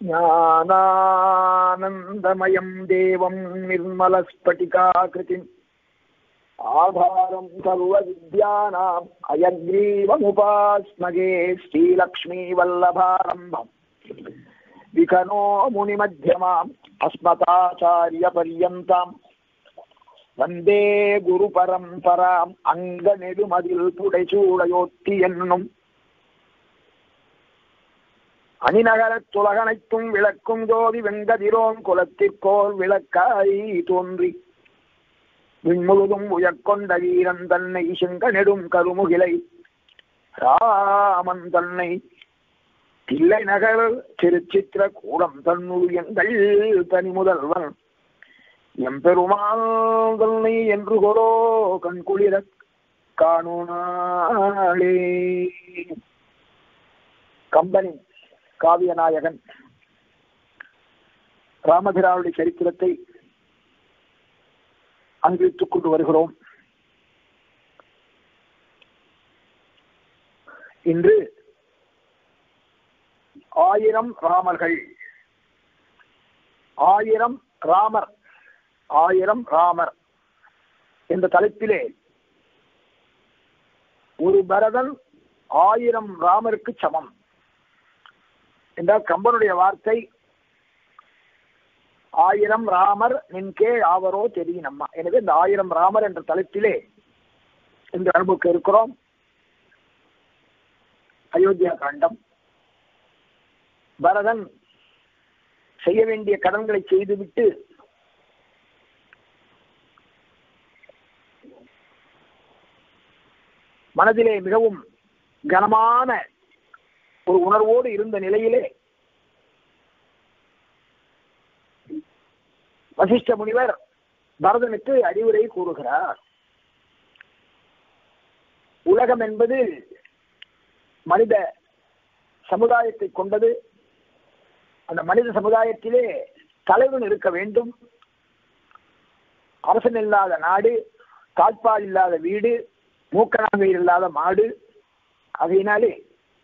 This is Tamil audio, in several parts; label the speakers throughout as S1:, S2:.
S1: ज्ञानानन्दमयम् देवम् निर्मलस्फटिकाकृतिम् आधारम् सर्वविद्यानाम् अयग्रीवमुपास्मगे श्रीलक्ष्मीवल्लभारम्भम् विकनो मुनिमध्यमाम् अस्मताचार्यपर्यन्ताम् வந்தே குரு பரம்பராம் அங்க நெடுமதில் புடைசூடையோட்டி என்னும் அணிநகரத் துலகனைத்தும் விளக்கும் ஜோதி வெங்கதிரோன் குலத்திற்கோர் விளக்காய் தோன்றி விண்முழுதும் உயர்கொண்ட வீரன் தன்னை செங்க நெடும் கருமுகிலை ராமன் தன்னை தில்லை நகர் திருச்சித்திர கூடம் தன்னுள் எங்கள் தனி முதல்வன் எம்பெருமாள் தன்னை என்று கொலோ கண்குளிர காணோனாளே கம்பனின் காவியநாயகன் ராமபிராவுடைய சரித்திரத்தை அங்கிட்டுக் கொண்டு வருகிறோம் இன்று ஆயிரம் ராமர்கள் ஆயிரம் ராமர் ஆயிரம் ராமர் என்ற தலைப்பிலே ஒரு பரதன் ஆயிரம் ராமருக்கு சமம் என்றால் கம்பனுடைய வார்த்தை ஆயிரம் ராமர் நின்கே ஆவரோ தெரியும் அம்மா எனவே இந்த ஆயிரம் ராமர் என்ற தலைப்பிலே இந்த அனுபவிக்க இருக்கிறோம் அயோத்தியா காண்டம் பரதன் செய்ய வேண்டிய கடன்களை செய்துவிட்டு மனதிலே மிகவும் கனமான ஒரு உணர்வோடு இருந்த நிலையிலே வசிஷ்ட முனிவர் பரதனுக்கு அறிவுரை கூறுகிறார் உலகம் என்பது மனித சமுதாயத்தை கொண்டது அந்த மனித சமுதாயத்திலே தலைவன் இருக்க வேண்டும் அரசன் இல்லாத நாடு தாழ்பால் இல்லாத வீடு மூக்கணாங்க இல்லாத மாடு ஆகையினாலே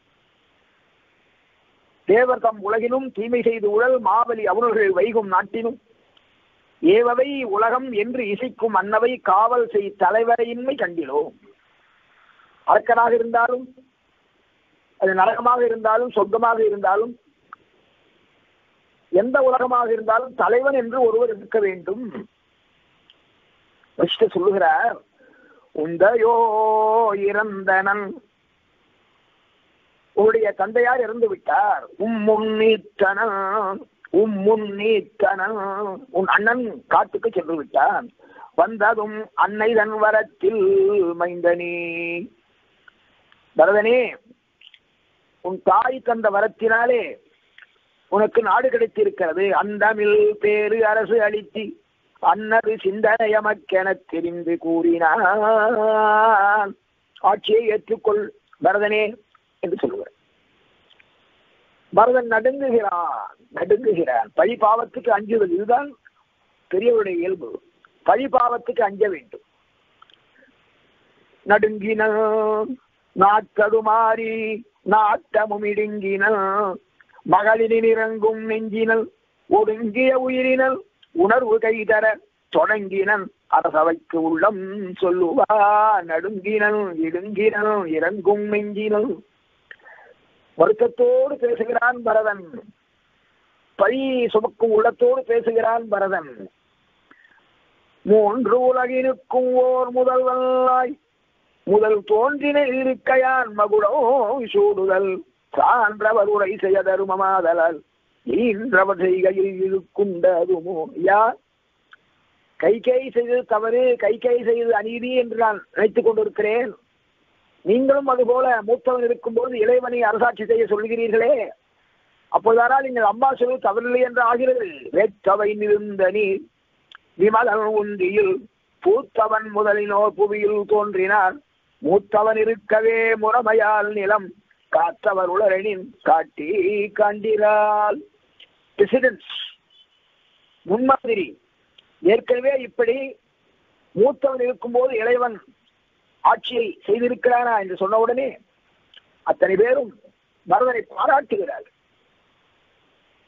S1: தேவர் தம் உலகினும் தீமை செய்து உழல் மாவலி அவர்கள் வைகும் நாட்டினும் ஏவவை உலகம் என்று இசைக்கும் அன்னவை காவல் செய் தலைவரையின்மை கண்டிலோம் அரக்கனாக இருந்தாலும் அது நரகமாக இருந்தாலும் சொர்க்கமாக இருந்தாலும் எந்த உலகமாக இருந்தாலும் தலைவன் என்று ஒருவர் இருக்க வேண்டும் வசிஷ்ட சொல்லுகிறார் உந்தையோ இறந்தனன் உன்னுடைய தந்தையார் இறந்து விட்டார் உம் முன்னீற்றனன் உம் முன்னீற்றனன் உன் அண்ணன் காட்டுக்கு சென்று விட்டான் வந்ததும் அன்னை தன் வரத்தில் மைந்தனே பரதனே உன் தாய் தந்த வரத்தினாலே உனக்கு நாடு கிடைத்திருக்கிறது அந்தமில் பேரு அரசு அளித்தி அன்னது சிந்தனையமக்கென தெரிந்து கூறினான் ஆட்சியை ஏற்றுக்கொள் பரதனே என்று சொல்லுவார் பரதன் நடுங்குகிறான் நடுங்குகிறான் பழி பாவத்துக்கு அஞ்சுவது இதுதான் பெரியவருடைய இயல்பு பழி பாவத்துக்கு அஞ்ச வேண்டும் நடுங்கின நாட்கடுமாறி நாட்டமும் இடுங்கினல் மகளிரின் இறங்கும் நெஞ்சினல் ஒடுங்கிய உயிரினல் உணர்வு கைதர தொடங்கினன் அரசவைக்கு உள்ளம் சொல்லுவா நடுங்கினல் இடுங்கினல் இறங்கும் நெஞ்சினல் வருத்தத்தோடு பேசுகிறான் பரதன் பழி சுமக்கும் உள்ளத்தோடு பேசுகிறான் பரதன் மூன்று உலகினுக்கும் ஓர் முதல்வல்லாய் முதல் தோன்றின இருக்கையான் மகுடோ சூடுதல் சான்றவர் உரை செய்ய தருமமாதலால் ஈன்றவர் செய்கையில் இருக்குண்டதுமோ யார் கை கை செய்தது தவறு கை கை செய்தது அநீதி என்று நான் நினைத்துக் கொண்டிருக்கிறேன் நீங்களும் அதுபோல மூத்தவன் இருக்கும்போது இளைவனை அரசாட்சி செய்ய சொல்கிறீர்களே அப்போதானால் நீங்கள் அம்மா சொல்வது தவறில்லை என்று ஆகிறது வேற்றவை நிருந்த நீர் விமலன் உந்தியில் பூத்தவன் முதலினோர் புவியில் தோன்றினார் மூத்தவன் இருக்கவே முறைமையால் நிலம் காத்தவர் உளரெனின் காட்டி காண்டிரால் பிரசிடென்ஸ் முன்மாதிரி ஏற்கனவே இப்படி மூத்தவன் இருக்கும்போது இளைவன் ஆட்சியை செய்திருக்கிறானா என்று சொன்ன உடனே அத்தனை பேரும் பரதனை பாராட்டுகிறார்கள்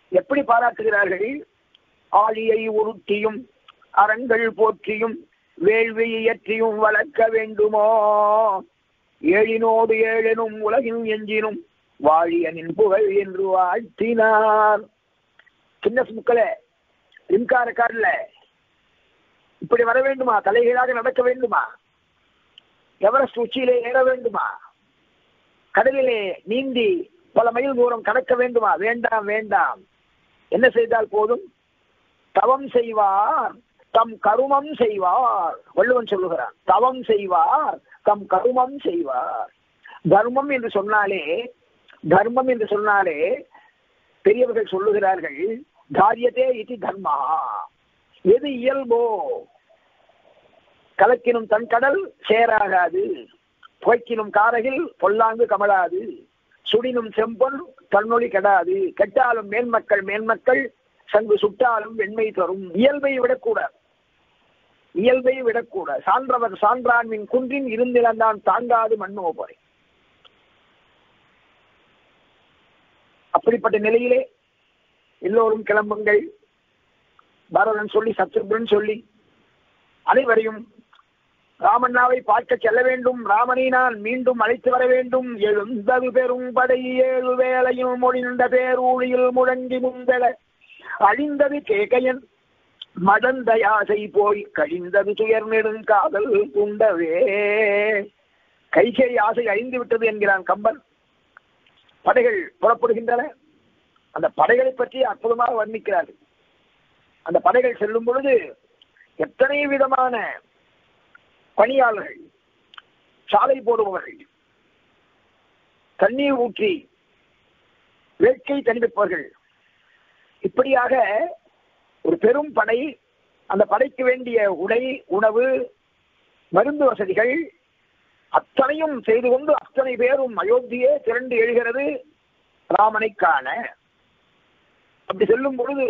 S1: எப்படி பாராட்டுகிறார்கள் ஆழியை உருட்டியும் அரண்கள் போற்றியும் வேள்வி இயற்றியும் வளர்க்க வேண்டுமோ ஏழினோடு ஏழெனும் உலகின் எஞ்சினும் வாழியனின் புகழ் என்று வாழ்த்தினார் சின்ன முக்கள ரிம்கா ரெக்கார்ட்ல இப்படி வர வேண்டுமா தலைகீழாக நடக்க வேண்டுமா எவரெஸ்ட் உச்சியிலே ஏற வேண்டுமா கடலிலே நீந்தி பல மைல் தூரம் கடக்க வேண்டுமா வேண்டாம் வேண்டாம் என்ன செய்தால் போதும் தவம் செய்வார் தம் கருமம் செய்வார் வள்ளுவன் சொல்லுகிறான் தவம் செய்வார் தம் கருமம் செய்வார் தர்மம் என்று சொன்னாலே தர்மம் என்று சொன்னாலே பெரியவர்கள் சொல்லுகிறார்கள் காரியத்தே இது தர்மா எது இயல்போ கலக்கினும் தன் கடல் சேராகாது புகைக்கினும் காரகில் பொல்லாங்கு கமலாது சுடினும் செம்பொன் தன்னொளி கெடாது கெட்டாலும் மேன்மக்கள் மேன்மக்கள் சங்கு சுட்டாலும் வெண்மை தரும் இயல்பை விடக்கூடாது இயல்பை விடக்கூடாது சான்றவர் சான்றான்மின் குன்றின் இருந்திலந்தான் தாங்காது மண்ணோ போய் அப்படிப்பட்ட நிலையிலே எல்லோரும் கிளம்புங்கள் பரதன் சொல்லி சத்ருபன் சொல்லி அனைவரையும் ராமண்ணாவை பார்க்க செல்ல வேண்டும் ராமனை நான் மீண்டும் அழைத்து வர வேண்டும் எழுந்தது பெரும் படை ஏழு வேளையும் மொழிந்த பேரூழியில் முழங்கி முந்தல அழிந்தது கேகையன் மடந்த யாசை போய் கழிந்தது துயர் நெடுங்காதல் துண்டவே கைகை ஆசை அழிந்து விட்டது என்கிறான் கம்பன் படைகள் புறப்படுகின்றன அந்த படைகளை பற்றி அற்புதமாக வர்ணிக்கிறார்கள் அந்த படைகள் செல்லும் பொழுது எத்தனை விதமான பணியாளர்கள் சாலை போடுபவர்கள் தண்ணீர் ஊற்றி வேட்கை தணிவிப்பவர்கள் இப்படியாக ஒரு பெரும் படை அந்த படைக்கு வேண்டிய உடை உணவு மருந்து வசதிகள் அத்தனையும் செய்து கொண்டு அத்தனை பேரும் அயோத்தியே திரண்டு எழுகிறது ராமனை காண அப்படி செல்லும் பொழுது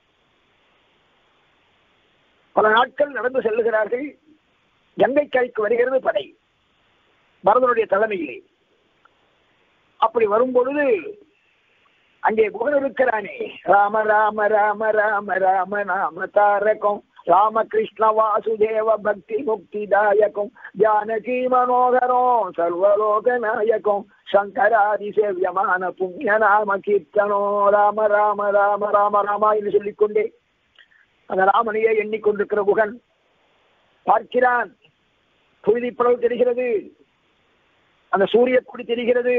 S1: பல நாட்கள் நடந்து செல்லுகிறார்கள் கங்கை கரைக்கு வருகிறது படை பரதனுடைய தலைமையிலே அப்படி வரும் பொழுது அங்கே குகன் இருக்கிறானே ராம ராம ராம ராம ராம நாம தாரகம் ராமகிருஷ்ண வாசுதேவ பக்தி முக்தி தாயகம் ஜானகி மனோகரம் சர்வலோக நாயகம் சங்கராதி சேவியமான புண்ணிய நாம கீர்த்தனோ ராம ராம ராம ராம ராமா என்று சொல்லிக்கொண்டே அந்த ராமனையே எண்ணிக்கொண்டிருக்கிற குகன் பார்க்கிறான் புழுதி படவு தெரிகிறது அந்த சூரிய கொடி தெரிகிறது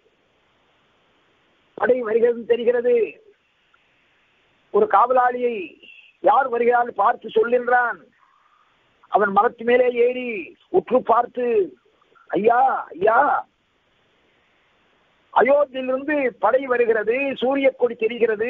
S1: படை வருகிறது தெரிகிறது ஒரு காவலாளியை யார் வருகிறார் பார்த்து சொல்கின்றான் அவன் மரத்து மேலே ஏறி உற்று பார்த்து ஐயா ஐயா அயோத்தியிலிருந்து படை வருகிறது சூரிய கொடி தெரிகிறது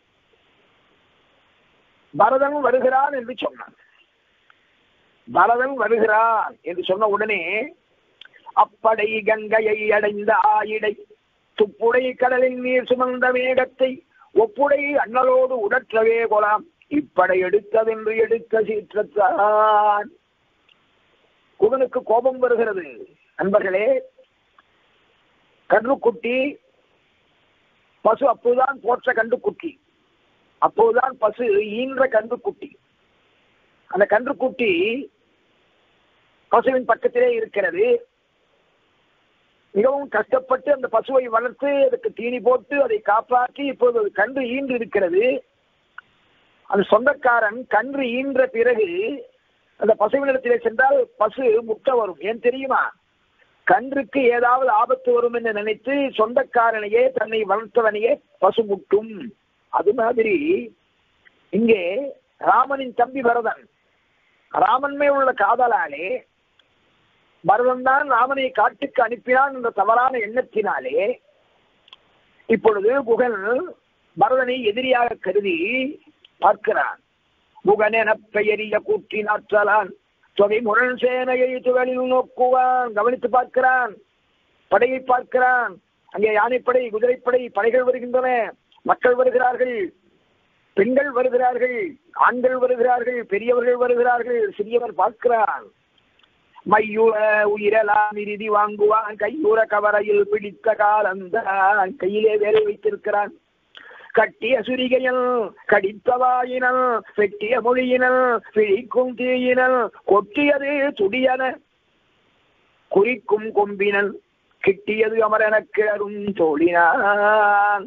S1: பரதன் வருகிறான் என்று சொன்னான் பரதன் வருகிறான் என்று சொன்ன உடனே அப்படை கங்கையை அடைந்த ஆயிடை துப்புடை கடலின் நீர் சுமந்த மேகத்தை ஒப்புடை அண்ணலோடு உடற்றவே கொலாம் இப்படை எடுத்ததென்று எடுக்க சீற்றத்தான் குகனுக்கு கோபம் வருகிறது நண்பர்களே கன்றுக்குட்டி பசு அப்போதுதான் போற்ற கன்றுக்குட்டி அப்போதுதான் பசு ஈன்ற கன்றுக்குட்டி அந்த கன்றுக்குட்டி பசுவின் பக்கத்திலே இருக்கிறது மிகவும் கஷ்டப்பட்டு அந்த பசுவை வளர்த்து அதுக்கு தீனி போட்டு அதை காப்பாற்றி இப்போது அது கன்று ஈன்று இருக்கிறது அந்த சொந்தக்காரன் கன்று ஈன்ற பிறகு அந்த பசுவினிடத்திலே சென்றால் பசு முட்டை வரும் ஏன் தெரியுமா கன்றுக்கு ஏதாவது ஆபத்து வரும் என்று நினைத்து சொந்தக்காரனையே தன்னை வளர்த்தவனையே பசு முட்டும் அது மாதிரி இங்கே ராமனின் தம்பி பரதன் ராமன் மேல் உள்ள காதலாலே பரதன் தான் ராமனை காட்டுக்கு அனுப்பினான் என்ற தவறான எண்ணத்தினாலே இப்பொழுது குகன் பரதனை எதிரியாக கருதி பார்க்கிறான் குகன் என பெயரிய கூற்றினாற்றலான் தொகை முரண் சேனையை துகளில் நோக்குவான் கவனித்து பார்க்கிறான் படையை பார்க்கிறான் அங்கே யானைப்படை குதிரைப்படை படைகள் வருகின்றன மக்கள் வருகிறார்கள் பெண்கள் வருகிறார்கள் ஆண்கள் வருகிறார்கள் பெரியவர்கள் வருகிறார்கள் சிறியவர் பார்க்கிறான் மையுற உயிரெல்லாம் இறுதி வாங்குவான் கையுற கவரையில் பிடித்த காலந்தான் கையிலே வேலை வைத்திருக்கிறான் கட்டிய சுரிகையல் கடித்தவாயினல் வெட்டிய மொழியினல் பிழிக்கும் தீயினல் கொட்டியது துடியன குறிக்கும் கொம்பினல் கிட்டியது அமரனக்கு அரும் தோழினான்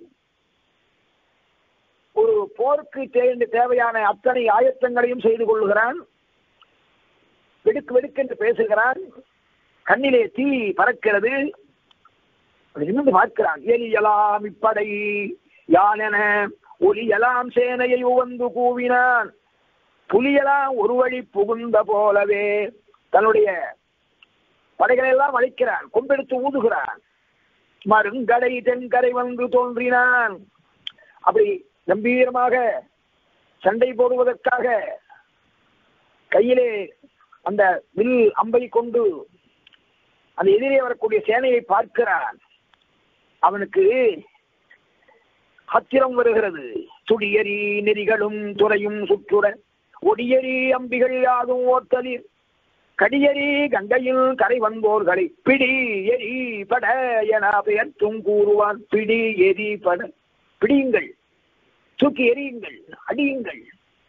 S1: ஒரு போருக்கு தேர்ந்து தேவையான அத்தனை ஆயத்தங்களையும் செய்து கொள்ளுகிறான் வெடுக்கு வெடுக்கென்று பேசுகிறான் கண்ணிலே தீ பறக்கிறது இருந்து பார்க்கிறான் எலியலாம் இப்படை யானென ஒலியலாம் சேனையை உவந்து கூவினான் புலியலாம் ஒரு வழி புகுந்த போலவே தன்னுடைய படைகளை எல்லாம் அழிக்கிறான் கொம்பெடுத்து ஊதுகிறான் மருங்கடை தென்கரை வந்து தோன்றினான் அப்படி கம்பீரமாக சண்டை போடுவதற்காக கையிலே அந்த வில் அம்பை கொண்டு அந்த எதிரே வரக்கூடிய சேனையை பார்க்கிறான் அவனுக்கு ஹத்திரம் வருகிறது துடியரி நெறிகளும் துறையும் சுற்றுட ஒடியரி அம்பிகள் யாதும் ஓட்டலில் கடியரி கங்கையில் கரை வந்தோர்களை பிடி எரி பட என பெயர்த்தும் கூறுவான் பிடி எரி பட பிடியுங்கள் தூக்கி எரியுங்கள் அடியுங்கள்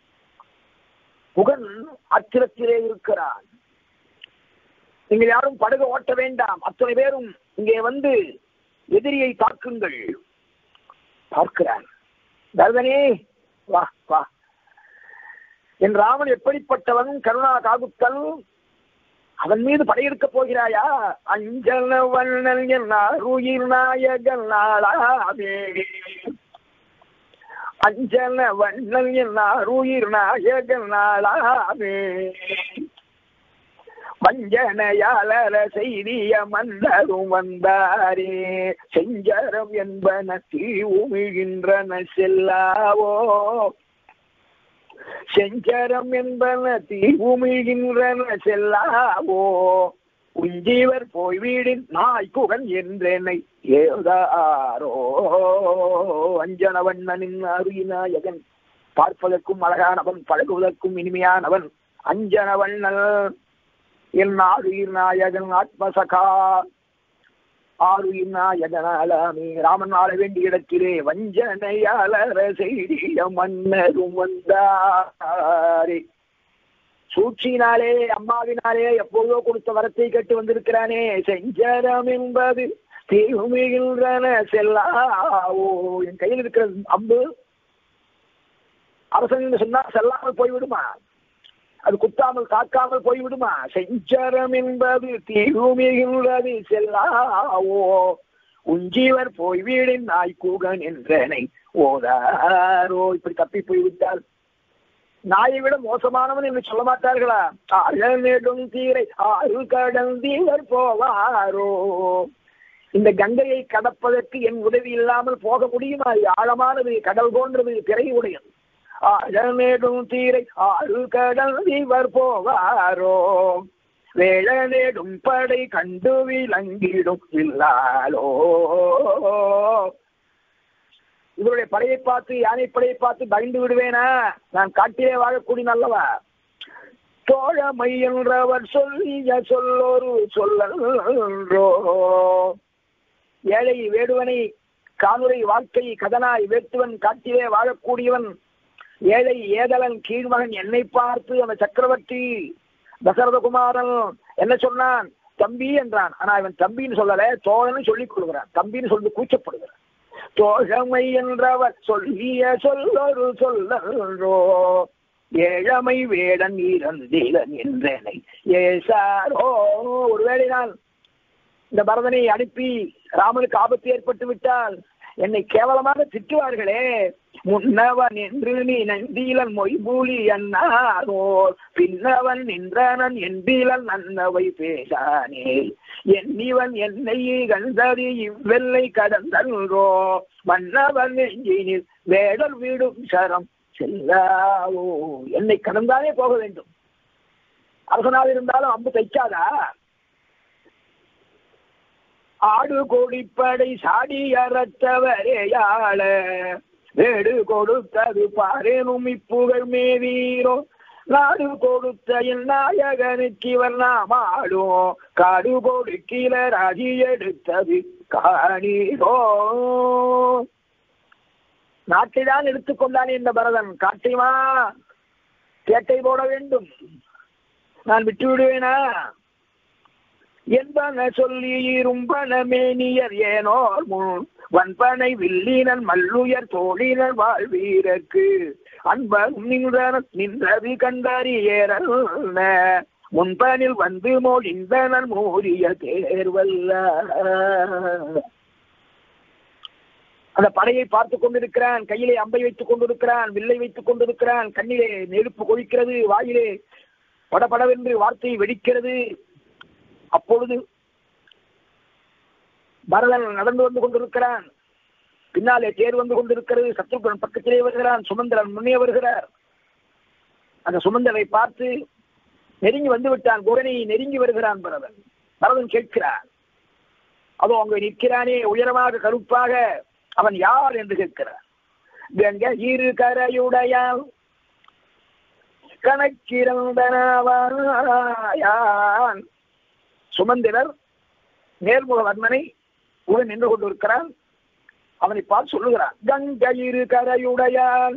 S1: புகன் அத்திரத்திலே இருக்கிறான் நீங்கள் யாரும் படகு ஓட்ட வேண்டாம் அத்தனை பேரும் இங்கே வந்து எதிரியை தாக்குங்கள் பார்க்கிறான் தர்தனே வா வா என் ராமன் எப்படிப்பட்டவன் கருணா காகுத்தல் அவன் மீது படையெடுக்கப் போகிறாயா அஞ்சல வண்ணல் என்னார் உயிர் நாயகன் நாளாவே அஞ்சல வண்ணல் என்னார் உயிர் நாயகன் நாளாவே வஞ்சனையாளர செய்திய மன்னரும் வந்தாரே செஞ்சரம் என்பன தீவுமிழ்கின்றன செல்லாவோ செஞ்சரம் என்பன தீவுமிழ்கின்றன செல்லாவோ உஞ்சீவர் போய் வீடின் நாய்க்குகன் என்றென்னை ஏதாரோ அஞ்சனவண்ணனின் அருயிநாயகன் பார்ப்பதற்கும் அழகானவன் பழகுவதற்கும் இனிமையானவன் அஞ்சனவண்ணன் என் ஆறுயிர் நாயகன் ஆத்மசகா ஆறுயிர் நாயகனாலாமே ராமன் ஆள வேண்டிய இடத்திலே வஞ்சனையாளர செய்திய மன்னரும் வந்தாரே சூழ்ச்சியினாலே அம்மாவினாலே எப்போதோ கொடுத்த வரத்தை கேட்டு வந்திருக்கிறானே செஞ்சரம் என்பது தீவுமிகின்றன செல்லாவோ என் கையில் இருக்கிற அம்பு அரசன் சொன்னா செல்லாமல் போய்விடுமா அது குத்தாமல் காக்காமல் போய்விடுமா செஞ்சரம் என்பது தீவுமிகின்றது செல்லாவோ உஞ்சீவர் போய் வீடின் நாய் கூகன் என்றனை ஓதாரோ இப்படி தப்பி போய்விட்டால் நாயை விட மோசமானவன் என்று சொல்ல மாட்டார்களா நெடும் தீரை ஆறு கடந்தீவர் போவாரோ இந்த கங்கையை கடப்பதற்கு என் உதவி இல்லாமல் போக முடியுமா இது ஆழமானது கடல் போன்றது திரை உடையது ஆழமேடும் தீரை ஆறு கடல் இவர் போவாரோ வேள நேடும் படை கண்டு விளங்கிடும் இல்லாலோ இவருடைய படையை பார்த்து யானை படையை பார்த்து பயந்து விடுவேனா நான் காட்டிலே வாழக்கூடிய நல்லவா தோழமை என்றவர் சொல்லிய சொல்லொரு சொல்லோ ஏழை வேடுவனை கானுரை வாழ்க்கை கதனாய் வேட்டுவன் காட்டிலே வாழக்கூடியவன் ஏழை ஏதலன் கீழ்மகன் என்னை பார்த்து அந்த சக்கரவர்த்தி தசரதகுமாரன் என்ன சொன்னான் தம்பி என்றான் ஆனா இவன் தம்பின்னு சொல்லல தோழன்னு சொல்லிக் கொள்கிறான் தம்பின்னு சொல்லி கூச்சப்படுகிறான் தோழமை என்றவர் சொல்லிய சொல்லொரு சொல்லோ ஏழமை வேடன் இறந்திலன் என்றனை ஏசாரோ ஒருவேளை நான் இந்த பரதனை அனுப்பி ராமனுக்கு ஆபத்து ஏற்பட்டு விட்டால் என்னை கேவலமாக திட்டுவார்களே முன்னவன் என்று நீ நந்தீலன் மொய்பூலி அண்ணாரோர் பின்னவன் நின்றனன் என்பீலன் நன்னவை பேசானே என்னிவன் என்னை கண்டறி இவ்வெல்லை கடந்தன்றோ மன்னவன் நெஞ்சினில் வேடல் வீடும் சரம் செல்லாவோ என்னை கடந்தாலே போக வேண்டும் அரசனாக இருந்தாலும் அம்பு தைக்காதா ஆடு கொடிப்படை சாடி அறத்தவரேயாள வேடு கொடுத்தது பாரேனும் இப்புகழ் மேவீரோ நாடு கொடுத்த என் நாயகனுக்கு இவர் நாமாடும் காடு கொடுக்கில ராஜி எடுத்தது காணீரோ நாட்டை தான் எடுத்துக்கொண்டானே இந்த பரதன் காட்டையுமா கேட்டை போட வேண்டும் நான் விட்டு விடுவேனா என்பன சொல்லி இரும்பன மேனியர் ஏனோர் முன் வன்பனை வில்லினன் மல்லுயர் தோழினர் வாழ்வீரற்கு அன்பர் நின்ற நின்றது கண்டறியேறல் முன்பனில் வந்து மொழிந்தனர் மூரிய தேர்வல்ல அந்த படையை பார்த்து கொண்டிருக்கிறான் கையிலே அம்பை வைத்துக் கொண்டிருக்கிறான் வில்லை வைத்துக் கொண்டிருக்கிறான் கண்ணிலே நெருப்பு கொதிக்கிறது வாயிலே படபடவென்று வார்த்தை வெடிக்கிறது அப்பொழுது பரதன் நடந்து வந்து கொண்டிருக்கிறான் பின்னாலே தேர் வந்து கொண்டிருக்கிறது சத்ருகன் பக்கத்திலே வருகிறான் சுமந்திரன் முன்னே வருகிறார் அந்த சுமந்தரை பார்த்து நெருங்கி வந்து விட்டான் குகனை நெருங்கி வருகிறான் பரதன் பரதன் கேட்கிறான் அதோ அங்கு நிற்கிறானே உயரமாக கருப்பாக அவன் யார் என்று கேட்கிறான் கங்க இரு கரையுடையான் கணக்கிறந்தனவாயான் சுமந்திரர் நேர்முக வர்மனை உடன் நின்று கொண்டிருக்கிறான் அவனை பார்த்து சொல்லுகிறான் கங்கை இரு கரையுடையான்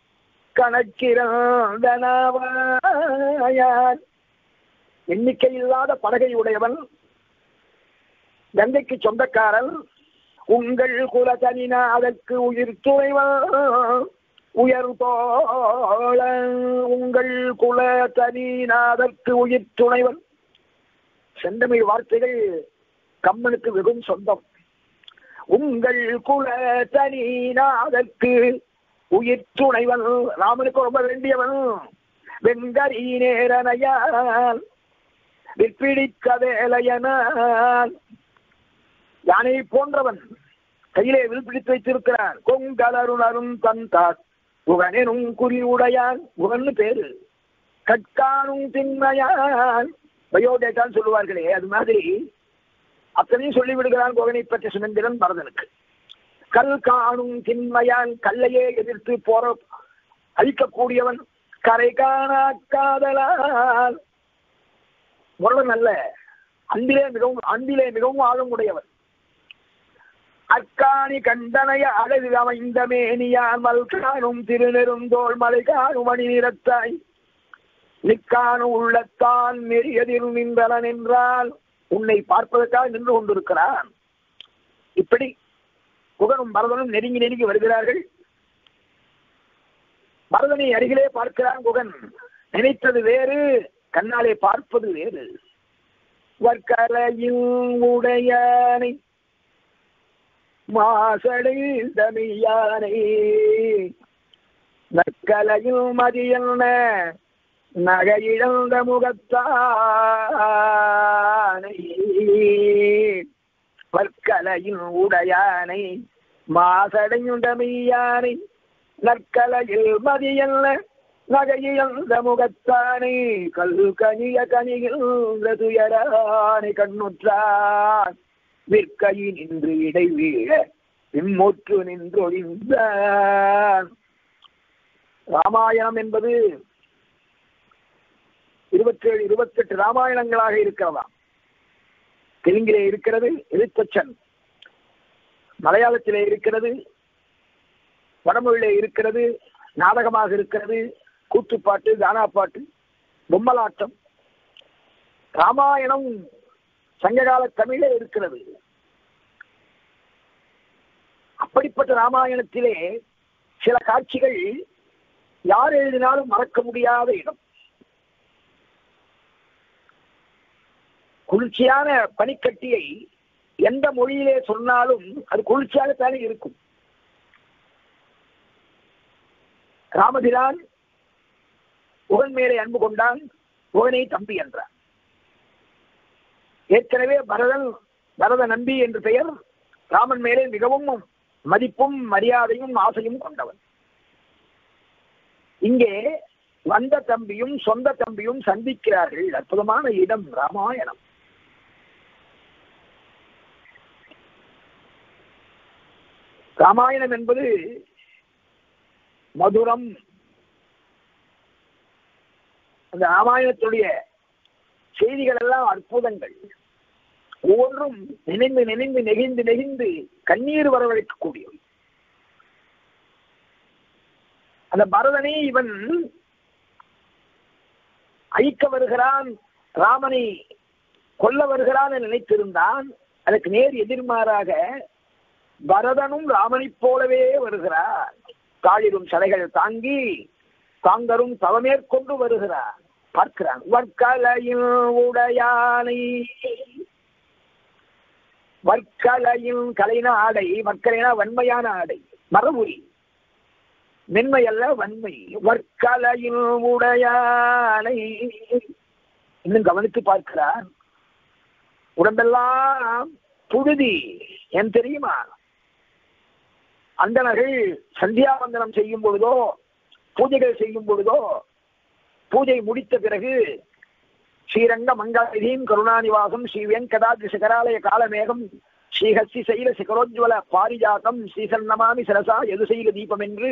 S1: கணக்கிறந்தனவாயான் எண்ணிக்கை இல்லாத படகை உடையவன் கங்கைக்கு சொந்தக்காரன் உங்கள் குல தனினா அதற்கு உயிர் துணைவன் உயர் தோழ உங்கள் குல தனிநாதற்கு உயிர் துணைவன் செந்தமிழ் வார்த்தைகள் கம்மனுக்கு வெகும் சொந்தம் உங்கள் குல தனிநாதற்கு உயிர் துணைவன் ராமனுக்கு ரொம்ப வேண்டியவன் வெங்கரி நேரனையால் விற்பிடிக்க வேலையனால் யானை போன்றவன் கையிலே வில் பிடித்து வைத்திருக்கிறான் கொங்கலருணரும் தந்தார் புகனெனும் குறி உடையான் புகன்னு பேரு கட்கானும் திண்மையான் பயோடேட்டான்னு சொல்லுவார்களே அது மாதிரி அத்தனையும் சொல்லிவிடுகிறான் குகனை பற்றி சுமந்திரன் பரதனுக்கு கல் காணும் திண்மையான் கல்லையே எதிர்த்து போற அழிக்கக்கூடியவன் கரை காணா காதலால் முரளன் அல்ல அன்பிலே மிகவும் அன்பிலே மிகவும் ஆழம் உடையவன் அக்காணி கண்டனைய அழகு அமைந்த மேனியான் மல்கானும் திருநெருந்தோள் மலை காணும் மணி நிறத்தாய் நிக்கானும் உள்ளத்தான் நெறியதில் நின்றனன் என்றால் உன்னை பார்ப்பதற்காக நின்று கொண்டிருக்கிறான் இப்படி குகனும் பரதனும் நெருங்கி நெருங்கி வருகிறார்கள் பரதனை அருகிலே பார்க்கிறான் குகன் நினைத்தது வேறு கண்ணாலே பார்ப்பது வேறு வர்க்கரையில் உடையானை மாசடை தமியானை நற்கலையில் மதியல்ன நகையிழந்த முகத்தானை வற்கலையில் உடையானை மாசடையுண்டமையானை நற்கலையில் மதியல்ல நகையிழந்த முகத்தானை கல் கனிய கனிகின்ற துயரானை கண்ணுற்றான் விற்கையில் நின்று இடை வீழ இம்முற்று நின்றொழிந்தான் ராமாயணம் என்பது இருபத்தேழு இருபத்தெட்டு ராமாயணங்களாக இருக்கிறதா தெலுங்கிலே இருக்கிறது எழுத்தச்சன் மலையாளத்திலே இருக்கிறது வடமொழியிலே இருக்கிறது நாடகமாக இருக்கிறது கூத்துப்பாட்டு கானாப்பாட்டு பொம்மலாட்டம் ராமாயணம் சங்ககால தமிழே இருக்கிறது அப்படிப்பட்ட ராமாயணத்திலே சில காட்சிகள் யார் எழுதினாலும் மறக்க முடியாத இடம் குளிர்ச்சியான பனிக்கட்டியை எந்த மொழியிலே சொன்னாலும் அது குளிர்ச்சியாகத்தானே இருக்கும் ராமபிரான் உகன் மேலே அன்பு கொண்டான் உகனை தம்பி என்றான் ஏற்கனவே பரதன் பரத நம்பி என்று பெயர் ராமன் மேலே மிகவும் மதிப்பும் மரியாதையும் ஆசையும் கொண்டவன் இங்கே வந்த தம்பியும் சொந்த தம்பியும் சந்திக்கிறார்கள் அற்புதமான இடம் ராமாயணம் ராமாயணம் என்பது மதுரம் அந்த ராமாயணத்துடைய செய்திகள் எல்லாம் அற்புதங்கள் ஒவ்வொன்றும் நினைந்து நினைந்து நெகிழ்ந்து நெகிழ்ந்து கண்ணீர் வரவழைக்கக்கூடியவை அந்த பரதனை இவன் அழிக்க வருகிறான் ராமனை கொல்ல வருகிறான் என்று நினைத்திருந்தான் அதற்கு நேர் எதிர்மாறாக பரதனும் ராமனைப் போலவே வருகிறார் தாளிரும் சடைகள் தாங்கி தாங்கரும் தவமேற்கொண்டு வருகிறார் பார்க்கிறான் வற்கலையில் உடையானை வற்கலையில் கலைனா ஆடை வற்கலைனா வன்மையான ஆடை மரபுரி மென்மை அல்ல வன்மை வற்கலையில் உடையானை இன்னும் கவனித்து பார்க்கிறான் உடம்பெல்லாம் புழுதி ஏன் தெரியுமா அந்தனர்கள் சந்தியாவந்தனம் செய்யும் பொழுதோ பூஜைகள் செய்யும் பொழுதோ பூஜை முடித்த பிறகு ஸ்ரீரங்க மங்களாதியும் கருணாநிவாசம் ஸ்ரீ வெங்கடாதி சிகராலய காலமேகம் ஸ்ரீஹஸ்தி சைல சிகரோஜ்வல பாரிஜாத்தம் ஸ்ரீசன்னமாமி சரசா எதுசைல தீபம் என்று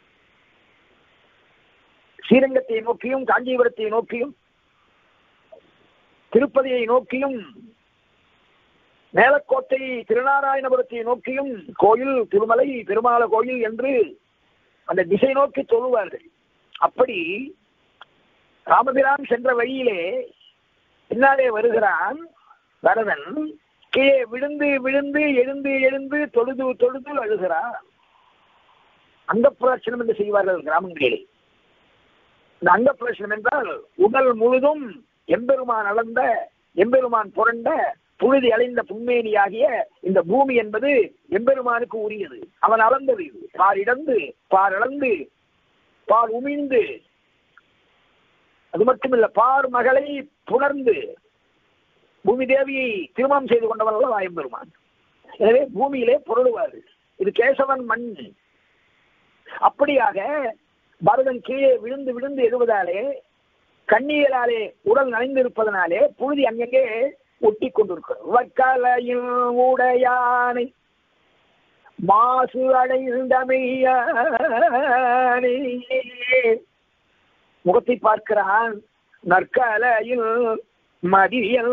S1: ஸ்ரீரங்கத்தை நோக்கியும் காஞ்சிபுரத்தை நோக்கியும் திருப்பதியை நோக்கியும் மேலக்கோட்டை திருநாராயணபுரத்தை நோக்கியும் கோயில் திருமலை பெருமாள கோயில் என்று அந்த திசை நோக்கி சொல்லுவார்கள் அப்படி ராமபிரான் சென்ற வழியிலே பின்னாலே வருகிறான் வரதன் கீழே விழுந்து விழுந்து எழுந்து எழுந்து தொழுது தொழுது அழுகிறான் அங்க புரட்சணம் என்று செய்வார்கள் கிராமங்களிலே இந்த அங்க புரட்சணம் என்றால் உடல் முழுதும் எம்பெருமான் அளந்த எம்பெருமான் புரண்ட புழுதி அலைந்த புன்மேனியாகிய இந்த பூமி என்பது எம்பெருமானுக்கு உரியது அவன் அளந்தது பார் இடந்து பார் அளந்து பார் உமிழ்ந்து அது மட்டுமில்ல பார் மகளை புணர்ந்து பூமி தேவியை திருமணம் செய்து கொண்டவன் அல்ல எம்பெருமான் எனவே பூமியிலே புரளுவார்கள் இது கேசவன் மண் அப்படியாக பரதன் கீழே விழுந்து விழுந்து எழுவதாலே கண்ணீராலே உடல் நனைந்திருப்பதனாலே புழுதி அங்கங்கே ஒட்டி கொண்டிருக்கிறது வக்கலையில் உடையானை மாசு அடைந்தமையானே முகத்தை பார்க்கிறான் நற்கலையில் மதியல்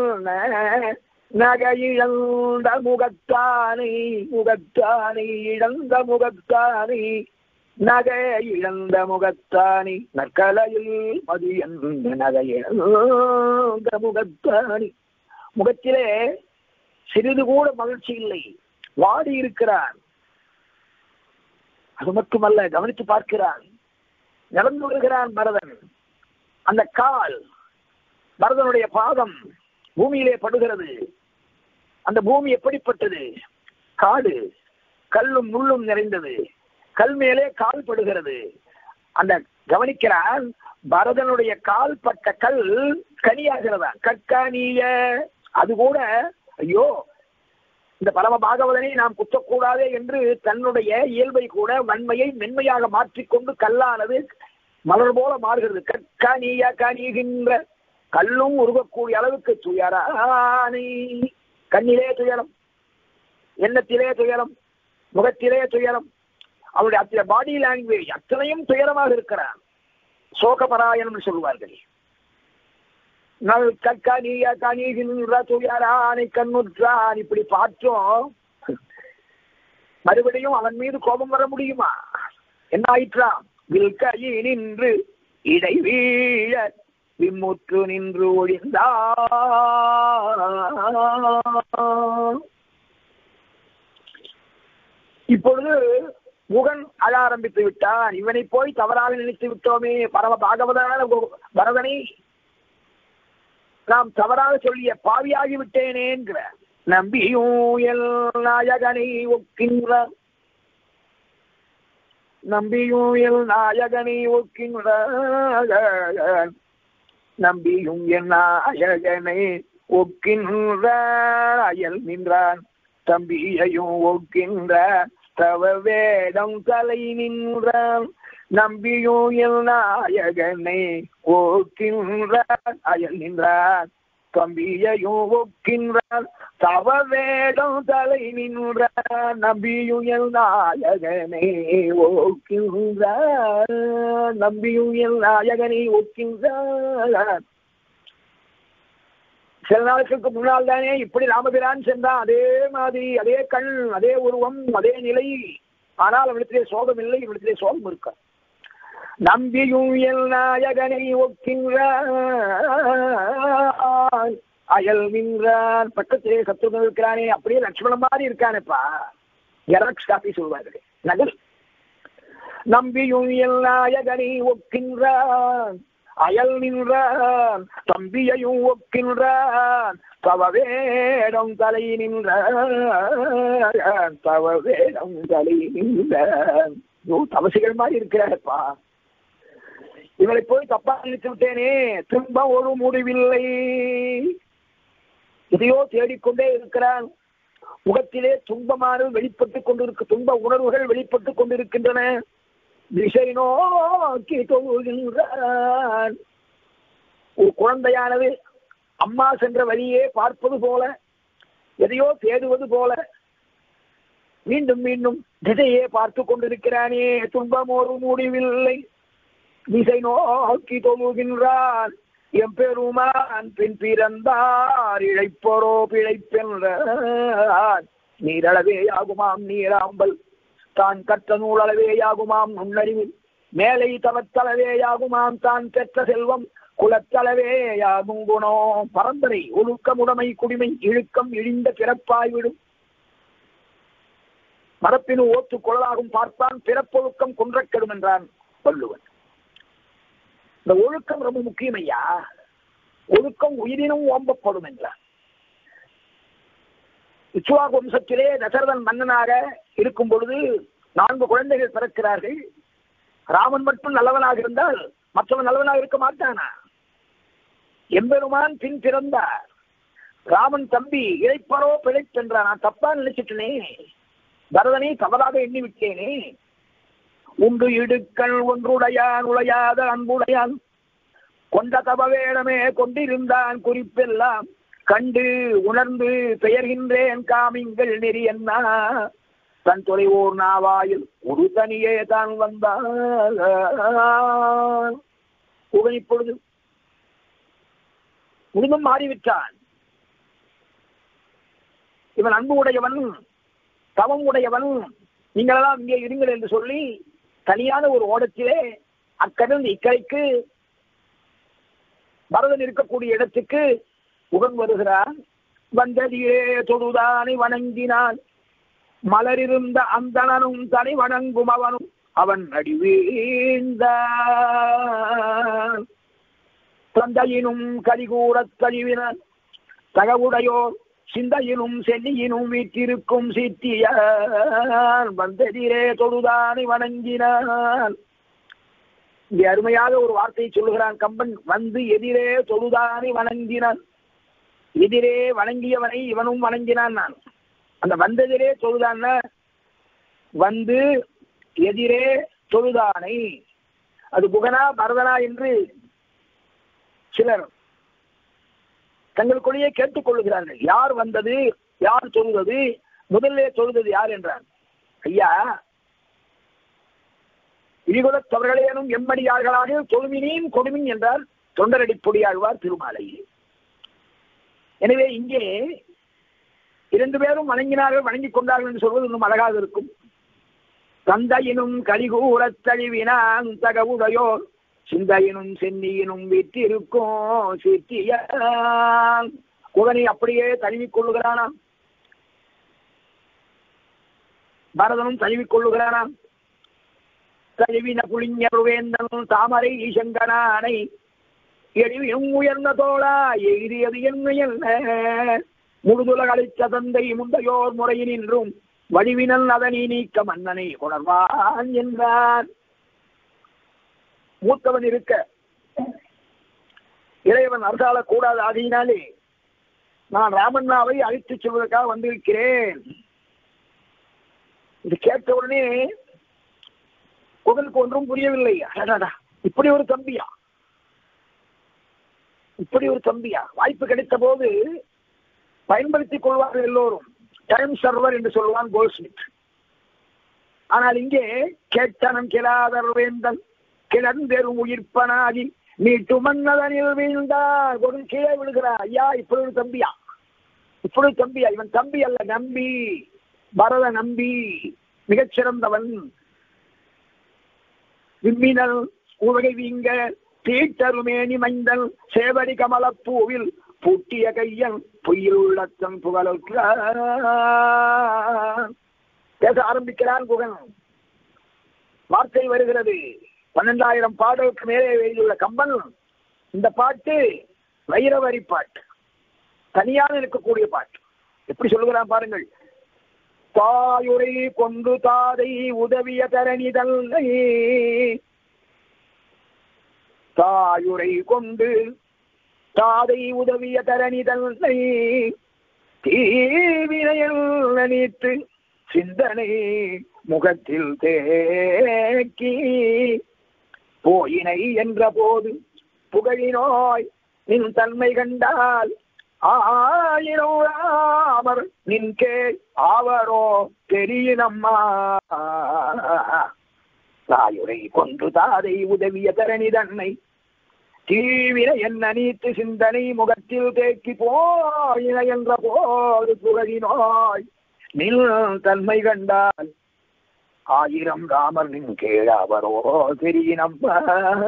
S1: நகையிழந்த முகத்தானை முகத்தானை இழந்த முகத்தானை நகை இழந்த முகத்தானி நற்கலையில் மதியந்த நகை இழந்த முகத்தானி முகத்திலே சிறிது கூட மகிழ்ச்சி இல்லை வாடி இருக்கிறான் அது மட்டுமல்ல கவனித்து பார்க்கிறான் நடந்து வருகிறான் பரதன் அந்த கால் பரதனுடைய பாதம் பூமியிலே படுகிறது அந்த பூமி எப்படிப்பட்டது காடு கல்லும் முள்ளும் நிறைந்தது கல் மேலே கால் படுகிறது அந்த கவனிக்கிறான் பரதனுடைய கால் பட்ட கல் கனியாகிறதா கற்கானிய அது கூட ஐயோ இந்த பரம பாகவதனை நாம் குத்தக்கூடாதே என்று தன்னுடைய இயல்பை கூட வன்மையை மென்மையாக மாற்றிக்கொண்டு கல்லானது மலர் போல மாறுகிறது கற்கனிய கனிகின்ற கல்லும் உருகக்கூடிய அளவுக்கு துயரானை கண்ணிலே துயரம் எண்ணத்திலே துயரம் முகத்திலே துயரம் அவருடைய அத்தனை பாடி லாங்குவேஜ் அத்தனையும் துயரமாக இருக்கிறான் சோகபராயணம் சொல்வார்கள் நல் கற்கனிய கனிகின்ற துயரானை கண்ணுற்றான் இப்படி பார்த்தோம் மறுபடியும் அவன் மீது கோபம் வர முடியுமா என்ன ஆயிற்றான் வில்கையை நின்று இடை வீழ விம்முற்று நின்று ஒழிந்தான் இப்பொழுது முகன் அழ ஆரம்பித்து விட்டான் இவனை போய் தவறாக நினைத்து விட்டோமே பரம பாகவதான பரதனை நாம் தவறாக சொல்லிய பாவியாகி விட்டேனே என்கிற நம்பியூயல் நாயகனை ஒக்கின்ற நம்பியூயல் நாயகனை ஒக்கின்ற நம்பியும் என் நாயகனை ஒக்கின்ற அயல் நின்றான் தம்பியையும் ஒக்கின்ற தவ வேடம் தலை நின்றான் நம்பியும் என் நாயகனை ஓக்கின்றான் அயல் நின்றான் தம்பியையும் ஒக்கின்றான் தவ வேடம் தலை நின்றான் நம்பியும் என் நாயகனை ஓக்கின்றான் நம்பியும் என் நாயகனை ஒக்கின்றான் சில நாட்களுக்கு முன்னால் தானே இப்படி ராமபிரான் சென்றான் அதே மாதிரி அதே கண் அதே உருவம் அதே நிலை ஆனால் அவனிடத்திலே சோகம் இல்லை இவனிடத்திலே சோகம் இருக்க நம்பியும் எல் நாயகனை ஒக்கின்றான் அயல் நின்றான் பக்கத்திலே சத்துருடன் இருக்கிறானே அப்படியே லட்சுமணன் மாதிரி இருக்கானேப்பா ஜெராக்ஸ் காப்பி சொல்வார்கள் நகல் நம்பியும் எல் நாயகனை ஒக்கின்றான் அயல் நின்றான் தம்பியையும் ஒக்கின்றான் தவவேடம் தலை நின்றான் தவவேடம் தலை நின்றான் ஐயோ, தவசிகள் மாதிரி இருக்கிறாரப்பா இவளை போய் தப்பா நினைத்து விட்டேனே திரும்ப ஒரு முடிவில்லை இதையோ தேடிக்கொண்டே இருக்கிறான் முகத்திலே துன்பமானது வெளிப்பட்டுக் கொண்டிருக்கு துன்ப உணர்வுகள் வெளிப்பட்டுக் கொண்டிருக்கின்றன திசை நோக்கி தொழுகின்றான் ஒரு குழந்தையானது அம்மா சென்ற வழியே பார்ப்பது போல எதையோ தேடுவது போல மீண்டும் மீண்டும் திசையே பார்த்து கொண்டிருக்கிறானே துன்பம் ஒரு முடிவில்லை திசை நோக்கி தொழுகின்றான் எம்பெருமான் பின் பிறந்தார் இழைப்போரோ பிழைப்பென்றான் நீரளவேயாகுமாம் நீராம்பல் தான் கற்ற நூலளவேயாகுமாம் நுண்ணறிவில் மேலை தவத்தளவேயாகுமாம் தான் பெற்ற செல்வம் குலத்தளவேயாகும் குணம் பரம்பரை ஒழுக்கமுடைமை குடிமை இழுக்கம் இழிந்த பிறப்பாய்விடும் மரப்பின் ஓத்து குழலாகும் பார்ப்பான் பிறப்பொழுக்கம் குன்றக்கெடும் என்றான் வள்ளுவன் இந்த ஒழுக்கம் ரொம்ப முக்கியம் ஐயா ஒழுக்கம் உயிரினும் ஓம்பப்படும் என்றார் இச்சுவாக வம்சத்திலே தசரதன் மன்னனாக இருக்கும் பொழுது நான்கு குழந்தைகள் பிறக்கிறார்கள் ராமன் மட்டும் நல்லவனாக இருந்தால் மற்றவன் நல்லவனாக இருக்க மாட்டானா எம்பெருமான் பின் பிறந்தார் ராமன் தம்பி இழைப்பரோ பிழைப்பென்றான் நான் தப்பா நினைச்சிட்டனே பரதனை தவறாக எண்ணி விட்டேனே உண்டு இடுக்கள் ஒன்றுடையான் உழையாத அன்புடையான் கொண்ட தபவேடமே கொண்டிருந்தான் குறிப்பெல்லாம் கண்டு உணர்ந்து பெயர்கின்றேன் காமிங்கள் நெறி என்ன தன் தொலைவோர் நாவாயில் ஒரு தனியே தான் வந்தான் உடன் இப்பொழுது முழுதும் மாறிவிட்டான் இவன் அன்பு உடையவன் தவம் உடையவன் நீங்களெல்லாம் இங்கே இருங்கள் என்று சொல்லி தனியான ஒரு ஓடத்திலே அக்கடல் இக்கரைக்கு பரதன் இருக்கக்கூடிய இடத்துக்கு உடன் வருகிறான் வந்ததியே தொழுதானை வணங்கினான் மலரிருந்த அந்தணனும் தனி வணங்கும் அவனும் அவன் அடிவீழ்ந்தான் தந்தையினும் கலிகூறத் தழிவினான் தகவுடையோர் சிந்தையினும் செல்லியினும் வீட்டிருக்கும் சித்தியான் வந்ததிரே தொழுதானை வணங்கினான் இங்கே அருமையாக ஒரு வார்த்தையை சொல்லுகிறான் கம்பன் வந்து எதிரே தொழுதானை வணங்கினான் எதிரே வணங்கியவனை இவனும் வணங்கினான் நான் அந்த வந்ததிரே தொழுதான் வந்து எதிரே தொழுதானை அது புகனா பரதனா என்று சிலர் தங்களுக்குள்ளேயே கேட்டுக் கொள்ளுகிறார்கள் யார் வந்தது யார் தொழுவது முதல்ல தொழுவது யார் என்றார் ஐயா இடிகுலத்தவர்களேனும் எம்மடியார்களாக தொழுமினேன் கொடுமின் என்றார் தொண்டரடி பொடியாழ்வார் திருமாலையில் எனவே இங்கே இரண்டு பேரும் வணங்கினார்கள் வணங்கிக் கொண்டார்கள் என்று சொல்வது இன்னும் அழகாக இருக்கும் தந்தையினும் கலிகூறத் தழிவினான் தகவுடையோர் சிந்தையினும் சென்னியினும் விட்டிருக்கும் சித்தியான் குகனை அப்படியே தழுவிக் கொள்ளுகிறானாம் பரதனும் தழுவிக் கொள்ளுகிறானாம் தழுவின புளிஞருவேந்தனும் தாமரை ஈசங்கனானை எழிலும் உயர்ந்த தோளா எய்தியது என்ன என்ன முழுதுலக அளித்த தந்தை முந்தையோர் முறையினின்றும் வடிவினல் அதனை நீக்க மன்னனை உணர்வான் என்றான் மூத்தவன் இருக்க இளையவன் அரசாள கூடாது ஆகையினாலே நான் ராமண்ணாவை அழைத்துச் செல்வதற்காக வந்திருக்கிறேன் இது கேட்ட உடனே குகனுக்கு ஒன்றும் புரியவில்லை அடடா இப்படி ஒரு தம்பியா இப்படி ஒரு தம்பியா வாய்ப்பு கிடைத்த போது பயன்படுத்திக் கொள்வார்கள் எல்லோரும் டைம் சர்வர் என்று சொல்லுவான் கோல்ஸ்மித் ஆனால் இங்கே கேட்டனம் கிளாதர் வேந்தன் கிளந்தெரும் உயிர்ப்பனாகி மீட்டு மன்னதனில் வீழ்ந்தார் ஒரு கீழே விழுகிறார் ஐயா இப்படி ஒரு தம்பியா இப்படி ஒரு தம்பியா இவன் தம்பி அல்ல நம்பி பரத நம்பி மிகச்சிறந்தவன் விம்மினல் உவகை வீங்க தீட்டருமேனி மைந்தன் சேவடி கமலப்பூவில் பூட்டிய கையன் பொய்யில் உள்ளத்தன் புகழற்ற பேச ஆரம்பிக்கிறான் குகன் வார்த்தை வருகிறது பன்னெண்டாயிரம் பாடலுக்கு மேலே எழுதியுள்ள கம்பன் இந்த பாட்டு வைரவரி பாட்டு தனியாக இருக்கக்கூடிய பாட்டு எப்படி சொல்லுகிறான் பாருங்கள் தாயுரை கொண்டு தாதை உதவிய தரணிதல்லை தாயுரை கொண்டு தாதை உதவிய தரணிதல்லை தீவினையில் நினைத்து சிந்தனை முகத்தில் தேக்கி போயினை என்ற போது புகழினோய் நின் தன்மை கண்டால் ஆயிரோராமர் நின் கே ஆவரோ தெரியினம்மா தாயுரை கொன்று தாதை உதவிய தரணி தன்னை தீவிர என்ன நீத்து சிந்தனை முகத்தில் தேக்கி போயின என்ற போது புகழினோய் நில் தன்மை கண்டால் ஆயிரம் ராமர் நின் கேளாவரோ தெரியினம்மா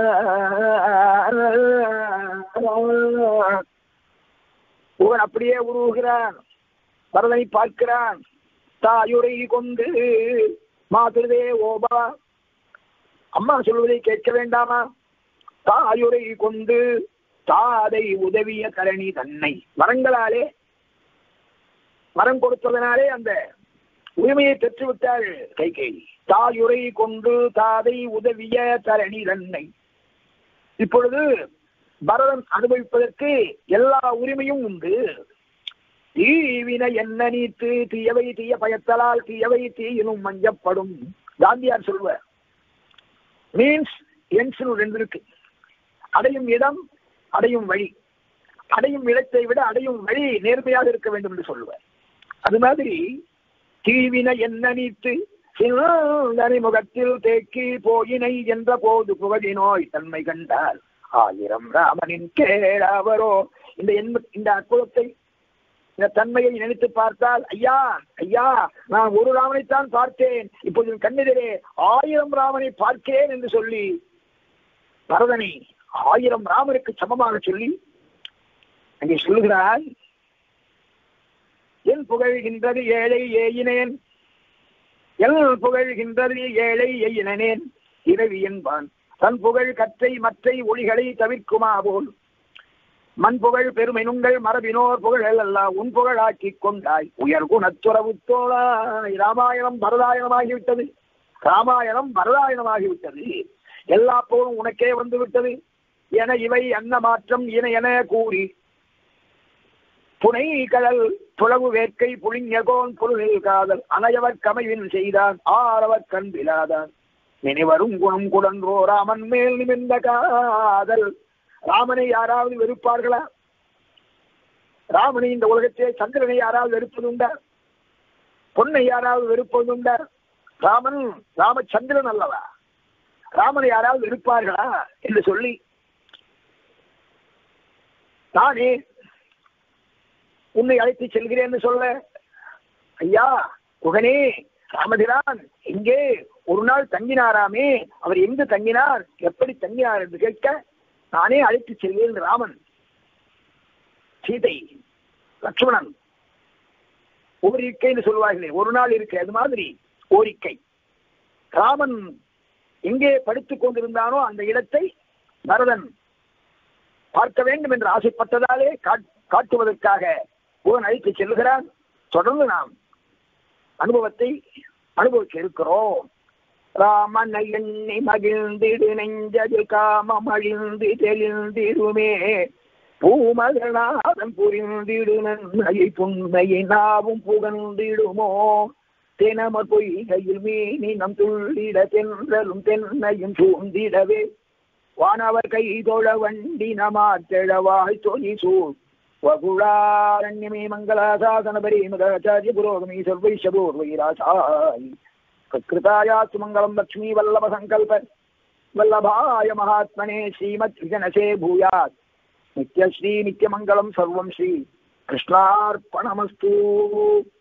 S1: இவன் அப்படியே உருவுகிறான் பரதனை பார்க்கிறான் தாயுரை கொண்டு மாதிருதே ஓபா அம்மா சொல்வதை கேட்க வேண்டாமா தாயுரை கொண்டு தாதை உதவிய கரணி தன்னை வரங்களாலே வரம் கொடுத்ததனாலே அந்த உரிமையை பெற்று விட்டாள் கைகை தாயுரை கொண்டு தாதை உதவிய தரணி தன்னை இப்பொழுது பரதன் அனுபவிப்பதற்கு எல்லா உரிமையும் உண்டு தீவின என்ன நீத்து தீயவை தீய பயத்தலால் தீயவை தீயினும் மஞ்சப்படும் காந்தியார் சொல்வார் மீன்ஸ் என்ஸ் ரெண்டு இருக்கு அடையும் இடம் அடையும் வழி அடையும் இடத்தை விட அடையும் வழி நேர்மையாக இருக்க வேண்டும் என்று சொல்லுவார் அது மாதிரி தீவின என்ன நீத்து சிந்தனை முகத்தில் தேக்கி போயினை என்ற போது புகழி நோய் தன்மை கண்டால் ஆயிரம் ராமனின் கேளாவரோ இந்த எண்ப இந்த அற்புதத்தை இந்த தன்மையை நினைத்து பார்த்தால் ஐயா ஐயா நான் ஒரு ராமனைத்தான் பார்த்தேன் இப்போது என் கண்ணெதிரே ஆயிரம் ராமனை பார்க்கிறேன் என்று சொல்லி பரதனை ஆயிரம் ராமருக்கு சமமாக சொல்லி அங்கே சொல்லுகிறார் என் புகழ்கின்றது ஏழை ஏயினேன் எல் புகழ்கின்றது ஏழை எயினேன் இரவி என்பான் தன் புகழ் கற்றை மற்றை ஒளிகளை தவிர்க்குமா போல் மண் புகழ் பெருமெனுங்கள் மரபினோர் புகழ் எல்லாம் உன் புகழ் ஆக்கிக் கொண்டாய் உயர் குணத்துறவு தோழாய் ராமாயணம் பரதாயணமாகிவிட்டது ராமாயணம் பரதாயணமாகிவிட்டது எல்லா போரும் உனக்கே வந்து விட்டது என இவை அன்ன மாற்றம் இன என கூறி புனை கடல் புலவு வேட்கை புளிஞகோன் பொருளில் காதல் அனையவர் கமைவின் செய்தான் ஆரவர் கண்பிலாதான் நினைவரும் குணம் குடன்றோ ராமன் மேல் நிமிர்ந்த காதல் ராமனை யாராவது வெறுப்பார்களா ராமனை இந்த உலகத்திலே சந்திரனை யாராவது வெறுப்பதுண்டா பொன்னை யாராவது வெறுப்பதுண்டா ராமன் ராமச்சந்திரன் அல்லவா ராமனை யாராவது வெறுப்பார்களா என்று சொல்லி நானே உன்னை அழைத்து செல்கிறேன் சொல்ல ஐயா குகனே ராமதிரான் எங்கே ஒரு நாள் தங்கினாராமே அவர் எங்கு தங்கினார் எப்படி தங்கினார் என்று கேட்க நானே அழைத்து செல்வேன் ராமன் சீதை லட்சுமணன் ஓரிக்கைன்னு சொல்வார்களே ஒரு நாள் இருக்கு அது மாதிரி ஓரிக்கை ராமன் எங்கே படித்துக் கொண்டிருந்தானோ அந்த இடத்தை பரதன் பார்க்க வேண்டும் என்று ஆசைப்பட்டதாலே காட்டுவதற்காக புகன் அழைத்து செல்கிறான் தொடர்ந்து நாம் அனுபவத்தை அனுபவிக்க இருக்கிறோம் ராமனை எண்ணி மகிழ்ந்திடு நெஞ்சது காமம் அழிந்து தெளிந்திடுமே பூமகநாதன் புரிந்திடு நன்மையை புண்மையை நாவும் புகழ்ந்திடுமோ தினமர் பொய்கையில் மீனி நம் துள்ளிட தென்றலும் தென்னையும் சூழ்ந்திடவே வானவர் கை தொழ வண்டி நமாத்தெழவாய் தொனி சூழ் வகுளாரண்யமே மங்களாசாசன பரீமதாச்சாரிய புரோகமி சர்வைஷபூர்வைராசாய் कृतायास्तु मङ्गलम् लक्ष्मी वल्लभ सङ्कल्प वल्लभाय महात्मने श्रीमत् विजनसे भूयात् नित्यश्री नित्यमङ्गलम् सर्वं श्री कृष्णार्पणमस्तु